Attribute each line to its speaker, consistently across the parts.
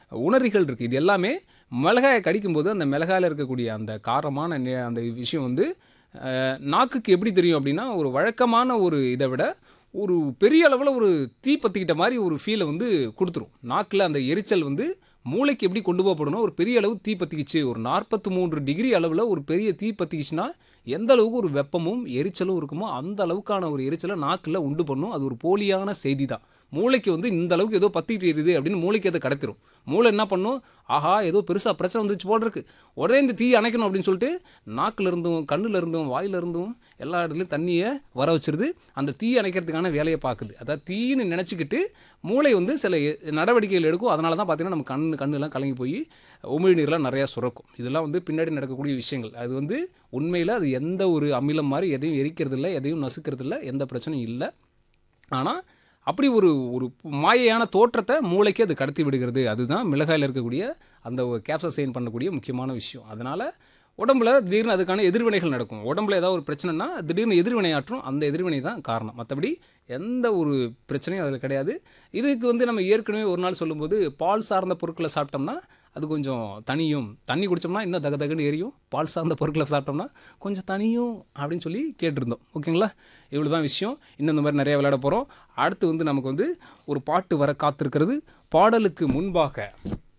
Speaker 1: உணரிகள் இருக்குது இது எல்லாமே மிளகாயை கடிக்கும்போது அந்த மிளகாயில் இருக்கக்கூடிய அந்த காரமான நி- அந்த விஷயம் வந்து அஹ், நாக்குக்கு எப்படி தெரியும் அப்படின்னா ஒரு வழக்கமான ஒரு இதை விட ஒரு பெரிய அளவில் ஒரு தீ பற்றிக்கிட்ட மாதிரி ஒரு ஃபீலை வந்து கொடுத்துரும் நாக்கில் அந்த எரிச்சல் வந்து மூளைக்கு எப்படி கொண்டு போகப்படணும் ஒரு பெரிய அளவு தீ பற்றிக்கிச்சு ஒரு நாற்பத்தி மூன்று டிகிரி அளவில் ஒரு பெரிய தீ பற்றிக்கிச்சுன்னா எந்த அளவுக்கு ஒரு வெப்பமும் எரிச்சலும் இருக்குமோ அந்த அளவுக்கான ஒரு எரிச்சலை நாக்கில் உண்டு பண்ணும் அது ஒரு போலியான செய்தி தான் மூளைக்கு வந்து இந்த அளவுக்கு ஏதோ பற்றிட்டு இருக்குது அப்படின்னு மூளைக்கு அதை கடத்திடும் மூளை என்ன பண்ணும் ஆஹா ஏதோ பெருசாக பிரச்சனை வந்துச்சு போல இருக்கு உடனே இந்த தீ அணைக்கணும் அப்படின்னு சொல்லிட்டு நாக்குல இருந்தும் கண்ணுல இருந்தும் வாயில இருந்தும் எல்லா இடத்துலையும் தண்ணியை வர வச்சிருது அந்த தீ அணைக்கிறதுக்கான வேலையை பார்க்குது அதாவது தீன்னு நினச்சிக்கிட்டு மூளை வந்து சில எ- நடவடிக்கைகள் எடுக்கும் அதனால தான் பார்த்தீங்கன்னா நம்ம கண் கண்ணெல்லாம் கலங்கி போய் உமிழ்நீர்லாம் நிறையா சுரக்கும் இதெல்லாம் வந்து பின்னாடி நடக்கக்கூடிய விஷயங்கள் அது வந்து உண்மையில் அது எந்த ஒரு அமிலம் மாதிரி எதையும் எரிக்கிறது இல்லை எதையும் நசுக்கிறது இல்லை எந்த பிரச்சனையும் இல்லை ஆனால் அப்படி ஒரு ஒரு மாயையான தோற்றத்தை மூளைக்கு அது கடத்தி விடுகிறது அதுதான் மிளகாயில் இருக்கக்கூடிய அந்த கேப்சசைன் பண்ணக்கூடிய முக்கியமான விஷயம் அதனால் உடம்புல திடீர்னு அதுக்கான எதிர்வினைகள் நடக்கும் உடம்புல ஏதாவது ஒரு பிரச்சனைனா திடீர்னு எதிர்வினையாற்றும் அந்த எதிர்வினை தான் காரணம் மற்றபடி எந்த ஒரு பிரச்சனையும் அதில் கிடையாது இதுக்கு வந்து நம்ம ஏற்கனவே ஒரு நாள் சொல்லும்போது பால் சார்ந்த பொருட்களை சாப்பிட்டோம்னா அது கொஞ்சம் தனியும் தண்ணி குடித்தோம்னா இன்னும் தக தகன்னு எரியும் பால் சார்ந்த பொருட்களை சாப்பிட்டோம்னா கொஞ்சம் தனியும் அப்படின்னு சொல்லி கேட்டிருந்தோம் ஓகேங்களா இவ்வளோ தான் விஷயம் இன்னும் இந்த மாதிரி நிறைய விளையாட போகிறோம் அடுத்து வந்து நமக்கு வந்து ஒரு பாட்டு வர காத்திருக்கிறது பாடலுக்கு முன்பாக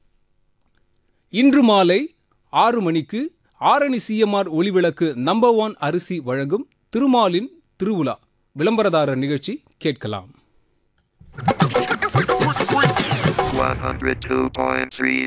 Speaker 1: இன்று மாலை ஆறு மணிக்கு ஆரணி சிஎம்ஆர் ஒளிவிளக்கு நம்பர் ஒன் அரிசி வழங்கும் திருமாலின் திருவிழா விளம்பரதாரர் நிகழ்ச்சி கேட்கலாம்
Speaker 2: 102.3